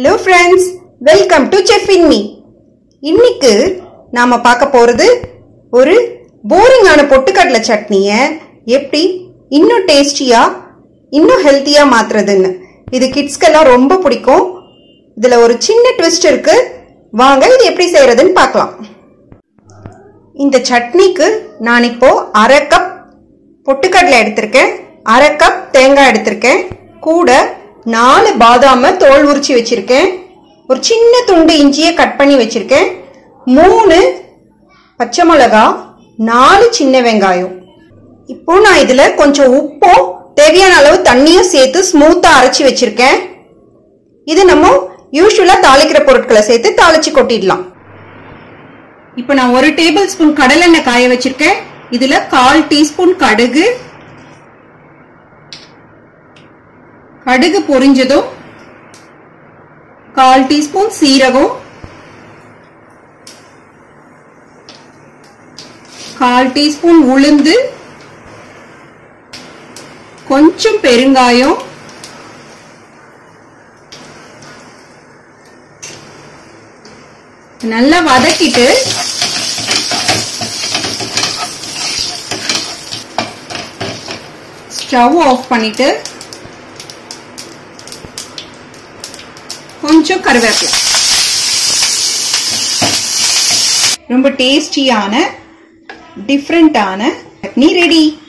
hello friends welcome to chef in me இன்னைக்கு நாம பார்க்க போறது ஒரு போரிங்கான பொட்டுக்கடலை சட்னியை எப்படி இன்னும் டேஸ்டியா இன்னும் ஹெல்த்தியா மாத்துறதுன்னு இது கிட்ஸ்க்கெல்லாம் ரொம்ப பிடிக்கும் இதுல ஒரு சின்ன ட்விஸ்ட் இருக்கு வாங்க இது எப்படி செய்யறதுன்னு பார்க்கலாம் இந்த சட்னிக்கு நான் இப்போ அரை கப் பொட்டுக்கடலை எடுத்திருக்கேன் அரை கப் தேங்காய் எடுத்திருக்கேன் கூட நாலு பாதாம தோல் உரிச்சு வச்சிருக்கேன் ஒரு சின்ன துண்டு இஞ்சியை கட் பண்ணி வச்சிருக்கேன் மூணு பச்சை மிளகா நாலு சின்ன வெங்காயம் இப்போ நான் இதுல கொஞ்சம் உப்பும் தேவையான அளவு தண்ணியும் சேர்த்து ஸ்மூத்தா அரைச்சி வச்சிருக்கேன் இது நம்ம யூஸ்வலா தாளிக்கிற பொருட்களை சேர்த்து தாளிச்சு கொட்டிடலாம் இப்போ நான் ஒரு டேபிள் ஸ்பூன் கடலெண்ணெய் காய வச்சிருக்கேன் இதுல கால் டீஸ்பூன் கடுகு கடுகு பொரிஞ்சதும் கால் டீஸ்பூன் சீரகம் கால் டீஸ்பூன் உளுந்து கொஞ்சம் பெருங்காயம் நல்லா வதக்கிட்டு ஸ்டவ் ஆஃப் பண்ணிட்டு கொஞ்சம் கருவேப்பிலை ரொம்ப டேஸ்டியான டிஃப்ரெண்டான சட்னி ரெடி